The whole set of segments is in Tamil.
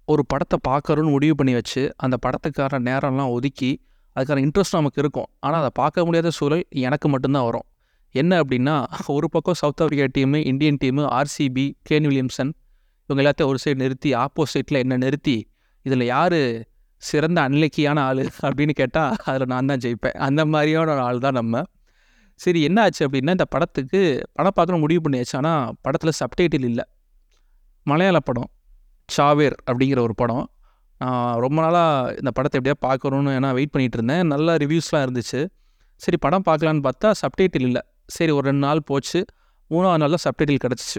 ஒரு படத்தை பார்க்கறோன்னு முடிவு பண்ணி வச்சு அந்த படத்துக்கான நேரம்லாம் ஒதுக்கி அதுக்கான இன்ட்ரெஸ்ட் நமக்கு இருக்கும் ஆனால் அதை பார்க்க முடியாத சூழல் எனக்கு மட்டும்தான் வரும் என்ன அப்படின்னா ஒரு பக்கம் South Africa team Indian team RCB Kane Williamson இவங்க எல்லாத்தையும் ஒரு சைடு நிறுத்தி ஆப்போசிட்டில் என்ன நிறுத்தி இதில் யார் சிறந்த அன்லக்கியான ஆள் அப்படின்னு கேட்டால் அதில் நான் தான் ஜெயிப்பேன் அந்த மாதிரியான ஒரு ஆள் தான் நம்ம சரி என்ன ஆச்சு அப்படின்னா இந்த படத்துக்கு படம் பார்க்கணும் முடிவு பண்ணியாச்சு ஆனால் படத்தில் சப்டைட்டில் இல்லை மலையாள படம் சாவேர் அப்படிங்கிற ஒரு படம் நான் ரொம்ப நாளாக இந்த படத்தை எப்படியா பார்க்கணுன்னு ஏன்னா வெயிட் பண்ணிகிட்டு இருந்தேன் நல்ல ரிவ்யூஸ்லாம் இருந்துச்சு சரி படம் பார்க்கலான்னு பார்த்தா சப்டைட்டில் இல்லை சரி ஒரு ரெண்டு நாள் போச்சு மூணாவது நாள் தான் சப்டைட்டில் கிடச்சிச்சு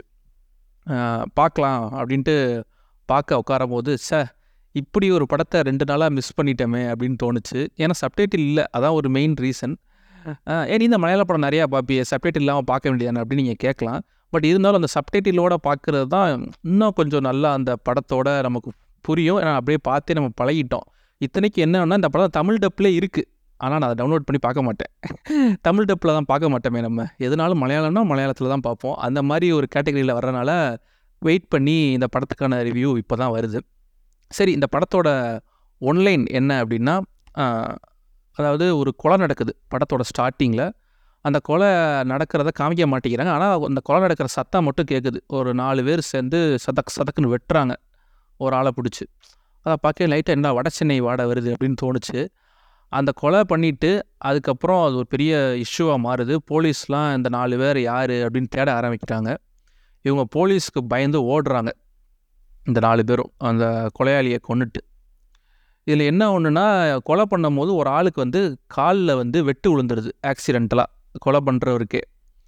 பார்க்கலாம் அப்படின்ட்டு பார்க்க உட்காரும் போது ச இப்படி ஒரு படத்தை ரெண்டு நாளாக மிஸ் பண்ணிட்டோமே அப்படின்னு தோணுச்சு ஏன்னா சப்டைட்டில் இல்லை அதான் ஒரு மெயின் ரீசன் ஏன் நீ இந்த மலையாள படம் நிறையா பார்ப்பியே சப்டைட்டில் இல்லாமல் பார்க்க வேண்டியதானே அப்படின்னு நீங்கள் கேட்கலாம் பட் இருந்தாலும் அந்த சப்டைட்டிலோட பார்க்குறது தான் இன்னும் கொஞ்சம் நல்லா அந்த படத்தோட நமக்கு புரியும் ஏன்னா அப்படியே பார்த்தே நம்ம பழகிட்டோம் இத்தனைக்கு என்னன்னா இந்த படம் தமிழ் டப்பில் இருக்குது ஆனால் நான் அதை டவுன்லோட் பண்ணி பார்க்க மாட்டேன் தமிழ் டப்பில் தான் பார்க்க மாட்டோமே நம்ம எதுனாலும் மலையாளம்னா மலையாளத்தில் தான் பார்ப்போம் அந்த மாதிரி ஒரு கேட்டகரியில் வர்றனால வெயிட் பண்ணி இந்த படத்துக்கான ரிவ்யூ இப்போ தான் வருது சரி இந்த படத்தோட ஒன்லைன் என்ன அப்படின்னா ஆஹ், அதாவது ஒரு கொலை நடக்குது படத்தோட ஸ்டார்டிங்கில் அந்த கொலை நடக்கிறத காமிக்க மாட்டேங்கிறாங்க ஆனால் அந்த கொலை நடக்கிற சத்தம் மட்டும் கேட்குது ஒரு நாலு பேர் சேர்ந்து சதக் சதக்குன்னு வெட்டுறாங்க ஒரு ஆளை பிடிச்சி அதை பார்க்க லைட்டாக என்ன வட சென்னை வாடை வருது அப்படின்னு தோணுச்சு அந்த கொலை பண்ணிவிட்டு அதுக்கப்புறம் அது ஒரு பெரிய இஷ்யூவாக மாறுது போலீஸ்லாம் இந்த நாலு பேர் யார் அப்படின்னு தேட ஆரம்பிக்கிறாங்க இவங்க போலீஸ்க்கு பயந்து ஓடுறாங்க இந்த நாலு பேரும் அந்த கொலையாளியை கொன்னுட்டு இதில் என்ன ஒன்றுனா கொலை பண்ணும்போது ஒரு ஆளுக்கு வந்து காலில் வந்து வெட்டு விழுந்துருது ஆக்சிடென்டலாக கொலை பண்ணுறவருக்கே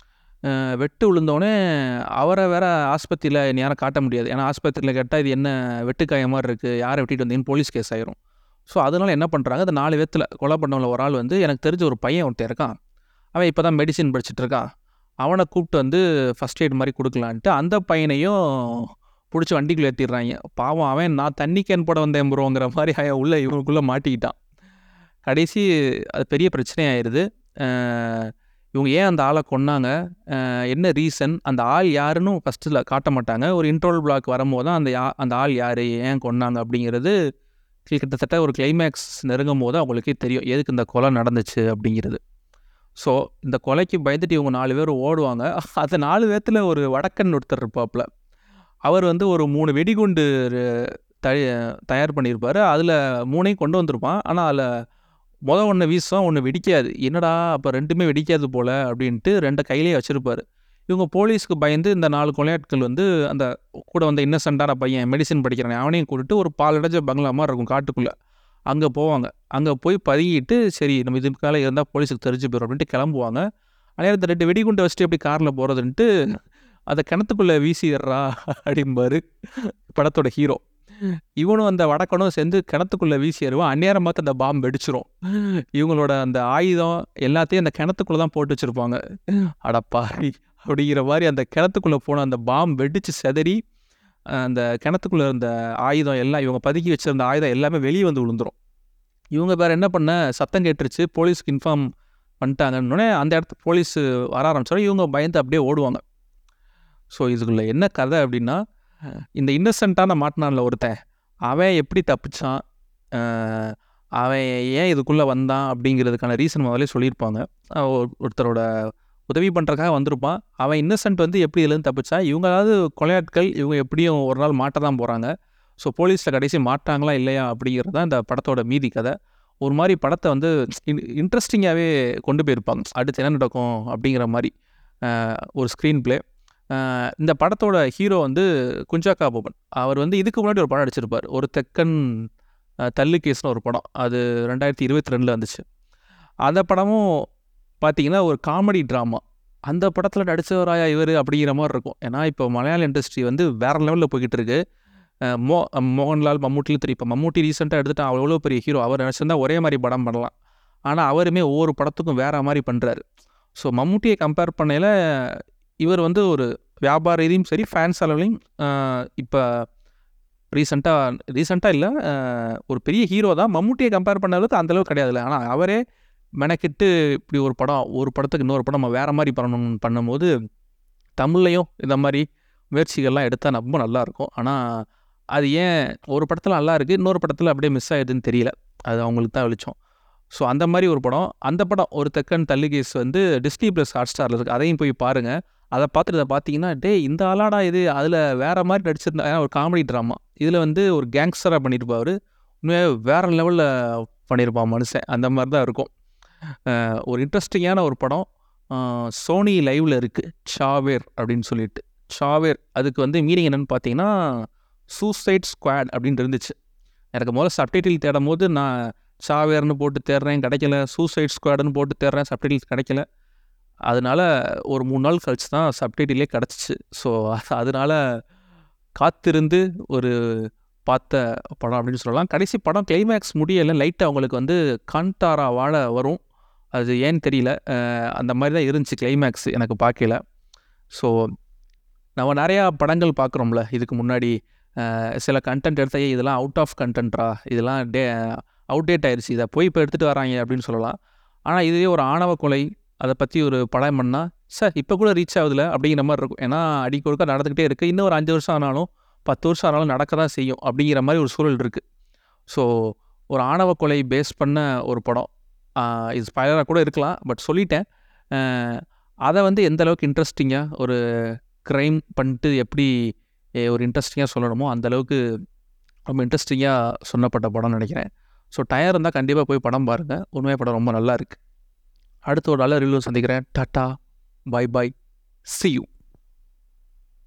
அஹ் வெட்டு விழுந்தோடனே அவரை வேற ஆஸ்பத்திரியில் யாரும் காட்ட முடியாது ஏன்னா ஆஸ்பத்திரியில் கேட்டால் இது என்ன வெட்டுக்காய மாதிரி இருக்குது யாரை வெட்டிட்டு வந்தீங்கன்னு போலீஸ் கேஸ் ஆயிரும் ஸோ அதனால் என்ன பண்ணுறாங்க அந்த நாலு பேத்தில் கொலை பண்ணவங்கள ஒரு ஆள் வந்து எனக்கு தெரிஞ்ச ஒரு பையன் ஒருத்தன் இருக்கான் அவன் இப்போ தான் மெடிசின் படிச்சுட்டு இருக்கான் அவனை கூப்பிட்டு வந்து ஃபஸ்ட் எய்ட் மாதிரி கொடுக்கலான்ட்டு அந்த பையனையும் பிடிச்சி வண்டிக்குள்ளே ஏற்றிடுறாங்க பாவம் அவன் நான் தண்ணி கேன் போட வந்தேன் ப்ரோங்கிற மாதிரி அவன் உள்ளே இவனுக்குள்ளே மாட்டிக்கிட்டான் கடைசி அது பெரிய பிரச்சனையாயிருது அஹ் இவங்க ஏன் அந்த ஆளை கொன்னாங்க அஹ் என்ன ரீசன் அந்த ஆள் யாருன்னு ஃபஸ்ட்டில் காட்ட மாட்டாங்க ஒரு இன்ட்ரோல் பிளாக் வரும்போது தான் அந்த யா அந்த ஆள் யார் ஏன் கொன்னாங்க அப்படிங்கிறது கிட்டத்தட்ட ஒரு கிளைமேக்ஸ் நெருங்கும் போது அவங்களுக்கே தெரியும் எதுக்கு இந்த கொலை நடந்துச்சு அப்படிங்கிறது ஸோ இந்த கொலைக்கு பயந்துட்டு இவங்க நாலு பேர் ஓடுவாங்க அந்த நாலு பேர்த்தில் ஒரு வடக்கன் ஒருத்தர் இருப்பாப்புல அவர் வந்து ஒரு மூணு வெடிகுண்டு தய தயார் பண்ணியிருப்பார் அதில் மூணையும் கொண்டு வந்திருப்பான் ஆனால் அதில் முத ஒன்று வீசும் ஒன்று வெடிக்காது என்னடா அப்போ ரெண்டுமே வெடிக்காது போல் அப்படின்ட்டு ரெண்டை கையிலேயே வச்சுருப்பாரு இவங்க போலீஸ்க்கு பயந்து இந்த நாலு கொலையாட்கள் வந்து அந்த கூட வந்த இன்னசென்ட்டான பையன் மெடிசின் படிக்கிறான் அவனையும் கூட்டிட்டு ஒரு பாலடைஞ்ச பங்களா மாதிரி இருக்கும் காட்டுக்குள்ளே அங்கே போவாங்க அங்கே போய் பதுங்கிட்டு சரி நம்ம இதுக்கு மேலே இருந்தால் போலீஸுக்கு தெரிஞ்சு போயிடும் அப்படின்ட்டு கிளம்புவாங்க ஆனால் இந்த ரெண்டு வெடிகுண்டை வச்சுட்டு எப்படி காரில் போகிறதுன்ட்டு அதை கிணத்துக்குள்ளே வீசிடுறா அப்படிம்பாரு படத்தோட ஹீரோ இவனும் அந்த வடக்கனும் சேர்ந்து கிணத்துக்குள்ளே வீசிடுவான் அந்நேரம் பார்த்து அந்த பாம்பு வெடிச்சிரும் இவங்களோட அந்த ஆயுதம் எல்லாத்தையும் அந்த கிணத்துக்குள்ளே தான் போட்டு வச்சுருப்பாங்க அடப்பா அப்படிங்கிற மாதிரி அந்த கிணத்துக்குள்ளே போன அந்த பாம்பு வெடிச்சு செதறி அந்த கிணத்துக்குள்ளே இருந்த ஆயுதம் எல்லாம் இவங்க பதுக்கி வச்சிருந்த ஆயுதம் எல்லாமே வெளியே வந்து விழுந்துரும் இவங்க வேறு என்ன பண்ண சத்தம் கேட்டுருச்சு போலீஸ்க்கு இன்ஃபார்ம் பண்ணிட்டாங்கன்னொடனே அந்த இடத்துக்கு போலீஸ் வர ஆரம்பிச்சாலும் இவங்க பயந்து அப்படியே ஓடுவாங்க ஸோ இதுக்குள்ள என்ன கதை அப்படின்னா இந்த இன்னசென்ட்டான மாட்டினான்ல ஒருத்தன் அவன் எப்படி தப்பிச்சான் அஹ் அவன் ஏன் இதுக்குள்ளே வந்தான் அப்படிங்கிறதுக்கான ரீசன் முதல்ல சொல்லியிருப்பாங்க அஹ் ஒரு- ஒருத்தரோட உதவி பண்ணுறக்காக வந்திருப்பான் அவன் இன்னசென்ட் வந்து எப்படி இதுலேருந்து தப்பிச்சா இவங்களாவது கொலையாட்கள் இவங்க எப்படியும் ஒரு நாள் மாட்ட தான் போகிறாங்க ஸோ போலீஸில் கடைசி மாட்டாங்களா இல்லையா அப்படிங்கிறது தான் இந்த படத்தோட மீதி கதை ஒரு மாதிரி படத்தை வந்து இன்ட்ரெஸ்டிங்காகவே கொண்டு போயிருப்பாங்க அடுத்து என்ன நடக்கும் அப்படிங்கிற மாதிரி அஹ் ஒரு ஸ்க்ரீன் ப்ளே இந்த படத்தோட ஹீரோ வந்து குஞ்சாக்கா போபன் அவர் வந்து இதுக்கு முன்னாடி ஒரு படம் நடிச்சிருப்பார் ஒரு தெக்கன் அஹ், தள்ளு கேஸ்னு ஒரு படம் அது ரெண்டாயிரத்தி இருபத்தி ரெண்டில் வந்துச்சு அந்த படமும் பார்த்தீங்கன்னா ஒரு காமெடி ட்ராமா அந்த படத்தில் நடித்தவராயா இவர் அப்படிங்கிற மாதிரி இருக்கும் ஏன்னா இப்போ மலையாள இண்டஸ்ட்ரி வந்து வேறு லெவலில் போய்கிட்டு இருக்கு அஹ் மோ அஹ் மோகன்லால் மம்மூட்டிலும் தெரியும் இப்போ மம்மூட்டி ரீசெண்டாக எடுத்துட்டு அவ்வளோ பெரிய ஹீரோ அவர் நினச்சிருந்தா ஒரே மாதிரி படம் பண்ணலாம் ஆனால் அவருமே ஒவ்வொரு படத்துக்கும் வேற மாதிரி பண்ணுறாரு ஸோ மம்மூட்டியை கம்பேர் பண்ணையில் இவர் வந்து ஒரு வியாபார ரீதியும் சரி ஃபேன்ஸ் அளவுலையும் இப்போ ரீசெண்டாக ரீசெண்டாக இல்லை ஒரு பெரிய ஹீரோ தான் மம்மூட்டியை கம்பேர் பண்ண அளவுக்கு அந்த அளவுக்கு கிடையாதுல்ல ஆனால் அவரே மெனக்கிட்டு இப்படி ஒரு படம் ஒரு படத்துக்கு இன்னொரு படம் நம்ம வேறு மாதிரி பண்ணணும் பண்ணும்போது தமிழ்லையும் இந்த மாதிரி முயற்சிகள்லாம் எடுத்தால் ரொம்ப நல்லாயிருக்கும் ஆனால் அது ஏன் ஒரு படத்தில் நல்லா இருக்குது இன்னொரு படத்தில் அப்படியே மிஸ் ஆயிடுதுன்னு தெரியல அது அவங்களுக்கு தான் வெளிச்சம் ஸோ அந்த மாதிரி ஒரு படம் அந்த படம் ஒரு தெக்கன் தள்ளுகேஸ் வந்து டிஸ்னி ப்ளஸ் ஹாட் ஸ்டாரில் இருக்குது அதையும் போய் பாருங்கள் அதை பார்த்துட்டு அதை பார்த்தீங்கன்னா டே இந்த ஆளாடா இது அதில் வேறு மாதிரி நடிச்சிருந்தா ஏன்னா ஒரு காமெடி ட்ராமா இதில் வந்து ஒரு கேங்ஸ்டராக பண்ணியிருப்பார் உண்மையாக வேறு லெவலில் பண்ணியிருப்பான் மனுஷன் அந்த மாதிரி தான் இருக்கும் அஹ் ஒரு இன்ட்ரெஸ்டிங்கான ஒரு படம் அஹ் சோனி லைவில் இருக்குது சாவேர் அப்படின்னு சொல்லிட்டு சாவேர் அதுக்கு வந்து மீனிங் என்னென்னு பார்த்தீங்கன்னா சூசைட் ஸ்குவாட் அப்படின்னு இருந்துச்சு எனக்கு முதல்ல சப்டைட்டில் தேடும் போது நான் சாவேர்னு போட்டு தேடுறேன் கிடைக்கல சூசைட் ஸ்குவாடுன்னு போட்டு தேடுறேன் சப்டைட்டில் கிடைக்கல அதனால ஒரு மூணு நாள் கழிச்சு தான் சப்டைட்டிலே கிடச்சிச்சு ஸோ அதனால காத்திருந்து ஒரு பார்த்த படம் அப்படின்னு சொல்லலாம் கடைசி படம் கிளைமேக்ஸ் முடியலை லைட்டாக அவங்களுக்கு வந்து கான்டாரா வாழ வரும் அது ஏன்னு தெரியல அஹ் அந்த மாதிரி தான் இருந்துச்சு கிளைமேக்ஸ் எனக்கு பார்க்கல ஸோ நம்ம நிறையா படங்கள் பார்க்குறோம்ல இதுக்கு முன்னாடி அஹ் சில கண்டென்ட் எடுத்தா "ஏய், இதெல்லாம் அவுட் ஆஃப் கண்டென்ட்ரா இதெல்லாம் டே அவுடேட் ஆயிடுச்சு இதை போய் இப்போ எடுத்துகிட்டு வராங்க அப்படின்னு சொல்லலாம் ஆனால் இதுவே ஒரு ஆணவ கொலை அதை பற்றி ஒரு படம் பண்ணால் சார் இப்போ கூட ரீச் ஆகுதுல அப்படிங்கிற மாதிரி இருக்கும் ஏன்னா அடிக்க ஒருக்கா நடந்துக்கிட்டே இருக்குது இன்னும் ஒரு அஞ்சு வருஷம் ஆனாலும் பத்து வருஷம் ஆனாலும் நடக்க தான் செய்யும் அப்படிங்கிற மாதிரி ஒரு சூழல் இருக்குது ஸோ ஒரு ஆணவ கொலை பேஸ் பண்ண ஒரு படம் ஆஹ் இது ஸ்பைலராக கூட இருக்கலாம் பட் சொல்லிட்டேன் ஆஹ் அதை வந்து எந்த அளவுக்கு இன்ட்ரெஸ்டிங்காக ஒரு க்ரைம் பண்ணிட்டு எப்படி எ, ஒரு இன்ட்ரெஸ்டிங்காக சொல்லணுமோ அந்த அளவுக்கு ரொம்ப இன்ட்ரெஸ்டிங்காக சொன்னப்பட்ட படம்னு நினைக்கிறேன் ஸோ டயர் இருந்தால் கண்டிப்பாக போய் படம் பாருங்கள் உண்மையாக படம் ரொம்ப நல்லா இருக்குது அடுத்து ஒரு நல்ல ரிவ்யூ சந்திக்கிறேன் tata bye bye see you